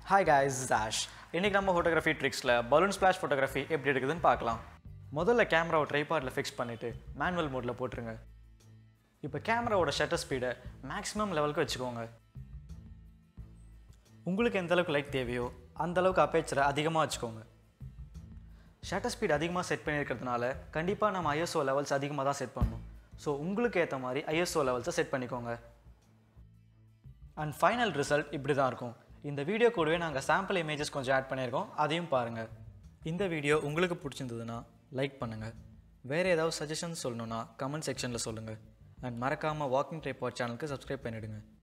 hi guys this is Ash இன்றைக்கி நம்ம photography ட்ரிக்ஸில் பலூன் ஸ்ப்ளாஷ் ஃபோட்டோகிராஃபி எப்படி எடுக்குதுன்னு பார்க்கலாம் முதல்ல கேமராவை ட்ரைபாடில் ஃபிக்ஸ் பண்ணிவிட்டு மேனுவல் மோடில் போட்டுருங்க இப்போ கேமராவோட ஷட்டர் ஸ்பீடை மேக்ஸிமம் லெவலுக்கு வச்சுக்கோங்க உங்களுக்கு எந்த அளவுக்கு லைட் தேவையோ அந்த அளவுக்கு அப்பேச்சரை அதிகமாக வச்சுக்கோங்க ஷட்டர் ஸ்பீட் அதிகமாக செட் பண்ணியிருக்கிறதுனால கண்டிப்பாக நம்ம ஐஎஸ்ஓ லெவல்ஸ் அதிகமாக தான் செட் பண்ணணும் ஸோ உங்களுக்கு ஏற்ற மாதிரி ஐஎஸ்ஓ லெவல்ஸை செட் பண்ணிக்கோங்க அண்ட் ஃபைனல் ரிசல்ட் இப்படி தான் இருக்கும் இந்த வீடியோ கூடவே நாங்கள் சாம்பிள் இமேஜஸ் கொஞ்சம் ஆட் பண்ணியிருக்கோம் அதையும் பாருங்கள் இந்த வீடியோ உங்களுக்கு பிடிச்சிருந்ததுன்னா லைக் பண்ணுங்கள் வேறு ஏதாவது சஜஷன்ஸ் சொல்லணுன்னா கமெண்ட் செக்ஷனில் சொல்லுங்கள் அண்ட் மறக்காமல் வாக்கிங் ட்ரைபாட் சேனலுக்கு சப்ஸ்கிரைப் பண்ணிவிடுங்க